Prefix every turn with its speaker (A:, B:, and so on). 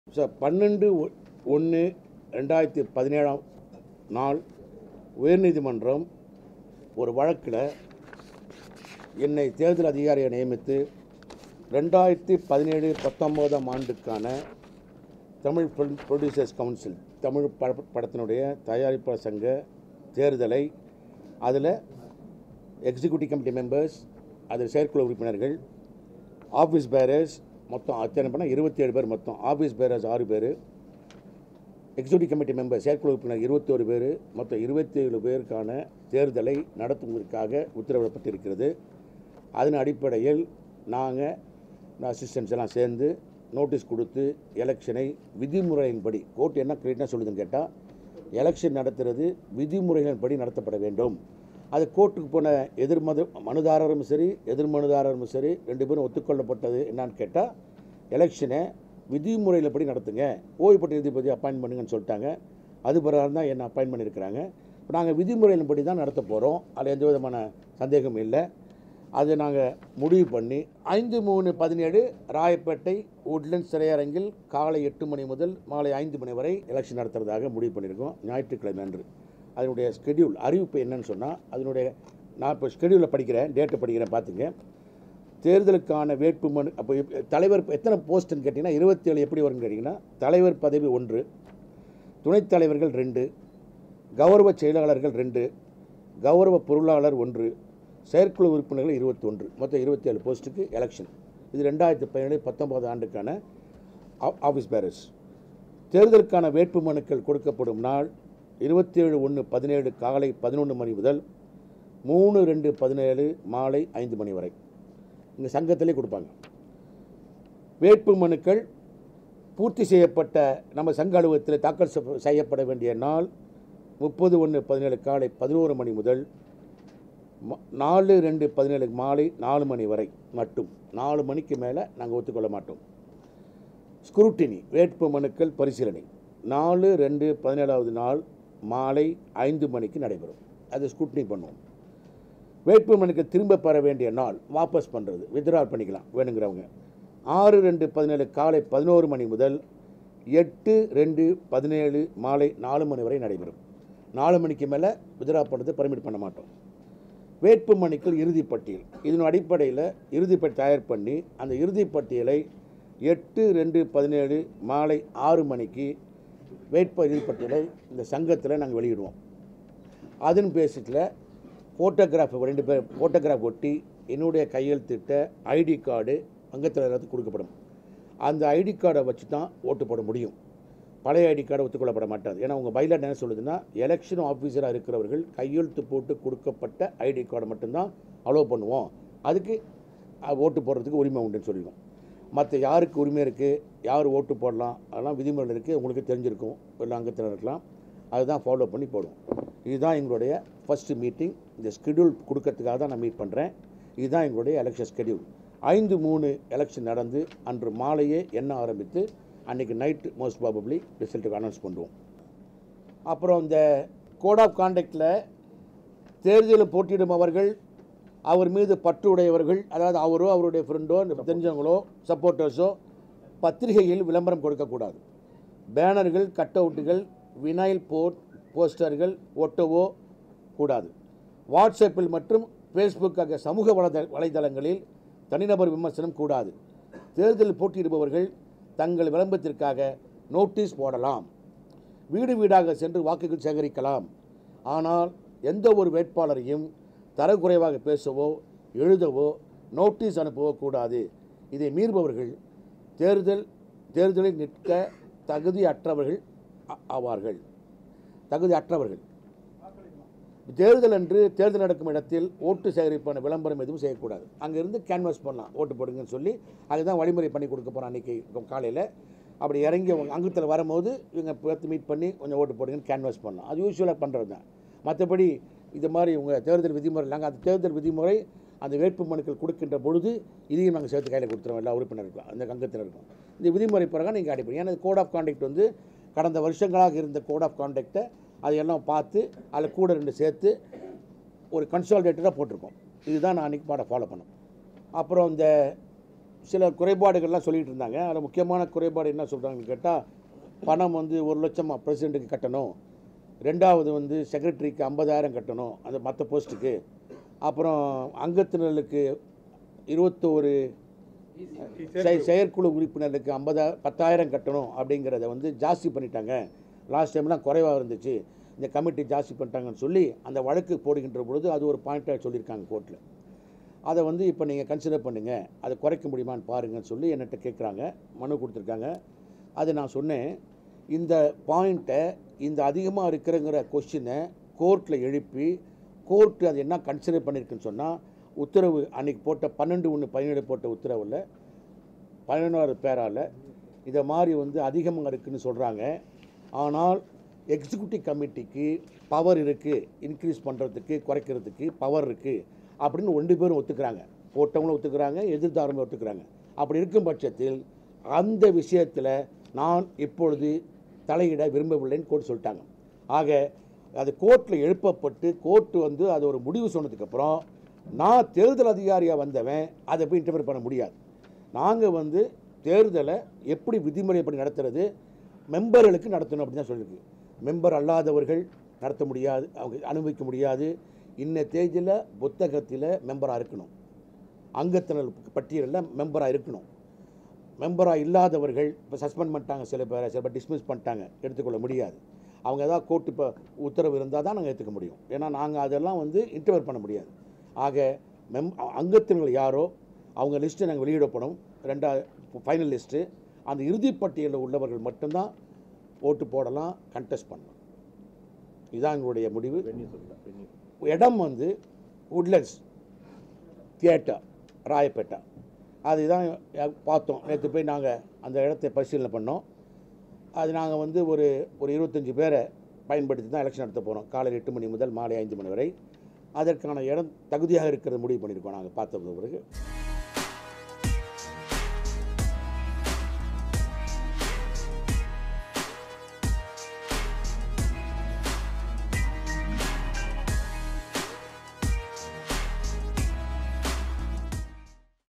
A: sir பன்னெண்டு ஒன்று ரெண்டாயிரத்தி பதினேழாம் நாள் உயர்நீதிமன்றம் ஒரு வழக்கில் என்னை தேர்தல் அதிகாரியை நியமித்து ரெண்டாயிரத்தி பதினேழு பத்தொம்போதாம் ஆண்டுக்கான Tamil film producers council Tamil பட படத்தினுடைய தயாரிப்பாளர் சங்க தேர்தலை அதில் எக்ஸிக்யூட்டிவ் கமிட்டி மெம்பர்ஸ் அதில் செயற்குழு உறுப்பினர்கள் ஆஃபீஸ் பேரர்ஸ் மொத்தம் அத்தனை பண்ணால் இருபத்தி ஏழு பேர் மொத்தம் ஆஃபீஸ் பேரர்ஸ் ஆறு பேர் எக்ஸிக்யூட்டிவ் கமிட்டி மெம்பர் செயற்குழு உறுப்பினர் இருபத்தோரு பேர் மொத்தம் இருபத்தி ஏழு பேருக்கான தேர்தலை நடத்துவதற்காக உத்தரவிடப்பட்டிருக்கிறது அதன் அடிப்படையில் நாங்கள் அசிஸ்டன்ஸ் எல்லாம் சேர்ந்து நோட்டீஸ் கொடுத்து எலெக்ஷனை விதிமுறையின்படி கோர்ட் என்ன கிரியேட்டாக சொல்லுதுன்னு கேட்டால் எலெக்ஷன் நடத்துறது விதிமுறைகளின்படி நடத்தப்பட வேண்டும் அது கோர்ட்டுக்கு போன எதிர் மது மனுதாரரும் சரி எதிர் மனுதாரரும் சரி ரெண்டு பேரும் ஒத்துக்கொள்ளப்பட்டது என்னன்னு கேட்டால் எலெக்ஷனை விதிமுறையில்படி நடத்துங்க ஓய்வு பெற்ற நீதிபதி அப்பாயின்ட் பண்ணுங்கன்னு சொல்லிட்டாங்க அது பிரகாரம் தான் என்ன அப்பாயின்ட் பண்ணியிருக்கிறாங்க இப்போ நாங்கள் விதிமுறையின்படி தான் நடத்த போகிறோம் அதில் எந்த விதமான சந்தேகமும் இல்லை அதை நாங்கள் முடிவு பண்ணி ஐந்து மூணு பதினேழு ராயப்பேட்டை உட்லண்ட்ஸ் திரையரங்கில் காலை எட்டு மணி முதல் மாலை ஐந்து மணி வரை எலெக்ஷன் நடத்துறதாக முடிவு பண்ணியிருக்கோம் ஞாயிற்றுக்கிழமை அன்று அதனுடைய ஸ்கெடியூல் அறிவிப்பு என்னன்னு சொன்னால் அதனுடைய நான் இப்போ ஸ்கெடியூலில் படிக்கிறேன் டேட்டை படிக்கிறேன் பார்த்துங்க தேர்தலுக்கான வேட்புமனு அப்போ இப்ப தலைவர் எத்தனை போஸ்ட்டுன்னு கேட்டிங்கன்னா இருபத்தேழு எப்படி வரும்னு கேட்டிங்கன்னா தலைவர் பதவி ஒன்று துணைத் தலைவர்கள் ரெண்டு கௌரவ செயலாளர்கள் ரெண்டு கௌரவ பொருளாளர் ஒன்று செயற்குழு உறுப்பினர்கள் இருபத்தொன்று மொத்தம் இருபத்தேழு போஸ்ட்டுக்கு எலெக்ஷன் இது ரெண்டாயிரத்தி பதினேழு பத்தொன்பது ஆண்டுக்கான ஆ- ஆஃபீஸ் பேரர்ஸ் தேர்தலுக்கான வேட்புமனுக்கள் கொடுக்கப்படும் நாள் இருபத்தேழு ஒன்று பதினேழு காலை பதினொன்று மணி முதல் மூணு ரெண்டு பதினேழு மாலை ஐந்து மணி வரை இங்கே சங்கத்திலே கொடுப்பாங்க வேட்பு மனுக்கள் பூர்த்தி செய்யப்பட்ட நம்ம சங்க அலுவலகத்தில் தாக்கல் செ- செய்யப்பட வேண்டிய நாள் முப்பது ஒன்று பதினேழு காலை பதினோரு மணி முதல் ம- நாலு ரெண்டு பதினேழு மாலை நாலு மணி வரை மட்டும் நாலு மணிக்கு மேலே நாங்கள் ஒத்துக்கொள்ள மாட்டோம் ஸ்க்ரூட்டினி வேட்பு மனுக்கள் பரிசீலனை நாலு ரெண்டு பதினேழாவது நாள் மாலை ஐந்து மணிக்கு நடைபெறும் அது ஸ்க்ரூட்டினி பண்ணுவோம் வேட்பு மனுக்கு திரும்ப பெற வேண்டிய நாள் வாபஸ் பண்ணுறது வித்ட்ரா பண்ணிக்கலாம் வேணுங்கிறவங்க ஆறு ரெண்டு பதினேழு காலை பதினோரு மணி முதல் எட்டு ரெண்டு பதினேழு மாலை நாலு மணி வரை நடைபெறும் நாலு மணிக்கு மேலே வித்ட்ரா பண்ணுறது பர்மிட் பண்ண மாட்டோம் வேட்பு மனுக்கள் இறுதிப் பட்டியல் இதன் அடிப்படையில் இறுதிப்பட்டி தயார் பண்ணி அந்த இறுதிப் பட்டியலை எட்டு ரெண்டு பதினேழு மாலை ஆறு மணிக்கு வேட்பு இறுதிப்பட்டியலை இந்த சங்கத்தில் நாங்கள் வெளியிடுவோம் அதன் பேசிஸில் ஃபோட்டோகிராஃப் ரெண்டு பேர் ஃபோட்டோகிராஃப் ஒட்டி என்னுடைய கையெழுத்திட்ட ஐடி கார்டு அங்கத்தில் எல்லாத்துக்கும் கொடுக்கப்படும் அந்த ஐடி கார்டை வச்சு தான் ஓட்டு போட முடியும் பழைய ஐடி கார்டு ஒத்துக்கொள்ளப்பட மாட்டாது ஏன்னா உங்கள் பைலாட் என்ன சொல்லுதுன்னா எலெக்ஷன் ஆஃபீஸராக இருக்கிறவர்கள் கையெழுத்து போட்டு கொடுக்கப்பட்ட ஐடி கார்டை மட்டும்தான் அலோவ் பண்ணுவோம் அதுக்கு அஹ், ஓட்டு போடுறதுக்கு உரிமை உண்டுன்னு சொல்லிடும் மற்ற யாருக்கு உரிமை இருக்குது யார் ஓட்டு போடலாம் அதெல்லாம் விதிமுறைகள் இருக்குது உங்களுக்கு தெரிஞ்சிருக்கும் இல்லை அங்கத்தில் இருக்கலாம் அதுதான் ஃபாலோ பண்ணி போடுவோம் இதுதான் எங்களுடைய ஃபஸ்ட்டு மீட்டிங் இந்த ஸ்கெடியூல் கொடுக்கறதுக்காக தான் நான் மீட் பண்ணுறேன் இதுதான் எங்களுடைய எலெக்ஷன் ஸ்கெடியூல் ஐந்து மூணு எலெக்ஷன் நடந்து அன்று மாலையே எண்ண ஆரம்பித்து அன்றைக்கி நைட்டு மோஸ்ட் ப்ராபப்ளி ரிசல்ட்டுக்கு அனௌன்ஸ் பண்ணுவோம் அப்புறம் இந்த கோட் ஆஃப் கான்டக்டில் தேர்தலில் போட்டியிடும் அவர்கள் அவர் மீது பற்று உடையவர்கள் அதாவது அவரோ அவருடைய ஃப்ரெண்டோ தெரிஞ்சவங்களோ சப்போர்ட்டர்ஸோ பத்திரிகையில் விளம்பரம் கொடுக்கக்கூடாது பேனர்கள் கட் அவுட்டுகள் வினைல் போட் போஸ்டர்கள் ஒட்டவோ கூடாது வாட்ஸ்அப்பில் மற்றும் ஃபேஸ்புக் ஆகிய சமூக வலைத வலைதளங்களில் தனிநபர் விமர்சனம் கூடாது தேர்தலில் போட்டியிடுபவர்கள் தங்கள் விளம்பரத்திற்காக நோட்டீஸ் போடலாம் வீடு வீடாக சென்று வாக்குகள் சேகரிக்கலாம் ஆனால் எந்த ஒரு வேட்பாளரையும் தரக்குறைவாக பேசவோ எழுதவோ நோட்டீஸ் அனுப்பவோ கூடாது இதை மீறுபவர்கள் தேர்தல் தேர்தலில் நிற்க தகுதியற்றவர்கள் ஆ- ஆவார்கள் தகுதி அற்றவர்கள் தேர்தல் அன்று தேர்தல் நடக்கும் இடத்தில் ஓட்டு சேகரிப்பான விளம்பரம் எதுவும் செய்யக்கூடாது அங்கேருந்து கேன்வாஸ் பண்ணலாம் ஓட்டு போடுங்கன்னு சொல்லி அதுதான் வழிமுறை பண்ணி கொடுக்க போகிறோம் அன்றைக்கி காலையில் அப்படி இறங்கி அவங்க அங்கத்தில் வரும்போது இவங்க பார்த்து மீட் பண்ணி கொஞ்சம் ஓட்டு போடுங்கன்னு கேன்வாஸ் பண்ணலாம் அது யூஸ்வலாக பண்ணுறது தான் மற்றபடி இது மாதிரி இவங்க தேர்தல் விதிமுறை நாங்கள் அந்த தேர்தல் விதிமுறை அந்த வேட்பு மனுக்கள் கொடுக்கின்ற பொழுது இதையும் நாங்கள் சேர்த்து கையில் கொடுத்துருவோம் எல்லா உறுப்பினருக்கும் அந்த அங்கத்தினருக்கும் இந்த விதிமுறை பிரகாரம் நீங்கள் அடிப்பீங்க ஏன்னா கோட் ஆஃப் கான்டக்ட் வந்து கடந்த வருஷங்களாக இருந்த கோட் ஆஃப் கான்டக்டை அதையெல்லாம் பார்த்து அதில் கூட ரெண்டு சேர்த்து ஒரு கன்சால்டேட்டடாக போட்டிருக்கோம் இதுதான் நான் அன்றைக்கி பாட ஃபாலோ பண்ணோம் அப்புறம் இந்த சில குறைபாடுகள்லாம் சொல்லிகிட்டு இருந்தாங்க அதில் முக்கியமான குறைபாடு என்ன சொல்கிறாங்கன்னு கேட்டால் பணம் வந்து ஒரு லட்சம் பிரசிடெண்ட்டுக்கு கட்டணும் ரெண்டாவது வந்து செக்ரட்டரிக்கு ஐம்பதாயிரம் கட்டணும் அந்த மற்ற போஸ்ட்டுக்கு அப்புறம் அங்கத்தினர்களுக்கு இருபத்தோரு செய- செயற்குழு உறுப்பினருக்கு ஐம்பதா பத்தாயிரம் கட்டணும் அப்படிங்கிறத வந்து ஜாஸ்தி பண்ணிட்டாங்க லாஸ்ட் டைம்லாம் குறைவாக இருந்துச்சு இந்த கமிட்டி ஜாஸ்தி பண்ணிட்டாங்கன்னு சொல்லி அந்த வழக்கு போடுகின்ற பொழுது அது ஒரு பாயிண்ட்டாக சொல்லியிருக்காங்க கோர்ட்டில் அதை வந்து இப்போ நீங்கள் கன்சிடர் பண்ணுங்கள் அதை குறைக்க முடியுமான்னு பாருங்கன்னு சொல்லி என்கிட்ட கேட்குறாங்க மனு கொடுத்துருக்காங்க அது நான் சொன்னேன் இந்த பாயிண்ட்டை இந்த அதிகமாக இருக்கிறங்கிற கொஷினை கோர்ட்டில் எழுப்பி கோர்ட்டு அது என்ன கன்சிடர் பண்ணியிருக்குன்னு சொன்னால் உத்தரவு அன்னைக்கு போட்ட பன்னெண்டு ஒன்று பதினேழு போட்ட உத்தரவில் பதினொன்றாவது பேரால் இதை மாதிரி வந்து அதிகமாக இருக்குன்னு சொல்கிறாங்க ஆனால் எக்ஸிக்யூட்டிவ் கமிட்டிக்கு பவர் இருக்குது இன்க்ரீஸ் பண்ணுறதுக்கு குறைக்கிறதுக்கு பவர் இருக்குது அப்படின்னு ரெண்டு பேரும் ஒத்துக்கிறாங்க போட்டவங்களும் ஒத்துக்கிறாங்க எதிர்த்தாரமே ஒத்துக்கிறாங்க அப்படி இருக்கும் பட்சத்தில் அந்த விஷயத்தில் நான் இப்பொழுது தலையிட விரும்பவில்லைன்னு கோர்ட் சொல்லிட்டாங்க ஆக அது கோர்ட்டில் எழுப்பப்பட்டு கோர்ட்டு வந்து அது ஒரு முடிவு சொன்னதுக்கப்புறம் நான் தேர்தல் அதிகாரியாக வந்தவன் அதை போய் இன்டர்ஃபியர் பண்ண முடியாது நாங்கள் வந்து தேர்தலை எப்படி விதிமுறைப்படி நடத்துறது மெம்பர்களுக்கு நடத்தணும் அப்படின்னு தான் சொல்லியிருக்கு மெம்பர் அல்லாதவர்கள் நடத்த முடியாது அவங்க அனுமதிக்க முடியாது இன்ன தேதியில் புத்தகத்தில் மெம்பராக இருக்கணும் அங்கத்தினர் பட்டியலில் மெம்பராக இருக்கணும் மெம்பராக இல்லாதவர்கள் இப்போ சஸ்பெண்ட் பண்ணிட்டாங்க சில பேரை சில பேர் டிஸ்மிஸ் பண்ணிட்டாங்க எடுத்துக்கொள்ள முடியாது அவங்க ஏதாவது கோர்ட்டு இப்போ உத்தரவு இருந்தால் தான் நாங்கள் ஏற்றுக்க முடியும் ஏன்னா நாங்கள் அதெல்லாம் வந்து இன்டர்வர் பண்ண முடியாது ஆக மெம் அங்கத்தினர்கள் யாரோ அவங்க லிஸ்ட்டை நாங்கள் வெளியிடப்படும் ரெண்டாவது ஃபைனல் லிஸ்ட்டு அந்த இறுதிப் பட்டியலில் உள்ளவர்கள் மட்டும்தான் ஓட்டு போடலாம் கண்டெஸ்ட் பண்ணலாம் இதுதான் எங்களுடைய முடிவு இடம் வந்து உட்லண்ட்ஸ் தியேட்டர் ராயப்பேட்டை அதுதான் யா- பார்த்தோம் நேற்று போய் நாங்கள் அந்த இடத்தை பரிசீலனை பண்ணோம் அது நாங்கள் வந்து ஒரு ஒரு இருபத்தஞ்சி பேரை பயன்படுத்தி தான் எலெக்ஷன் நடத்த போகிறோம் காலையில் எட்டு மணி முதல் மாலை ஐந்து மணி வரை அதற்கான இடம் தகுதியாக இருக்கிறது முடிவு பண்ணியிருக்கோம் நாங்கள் பார்த்த பிறகு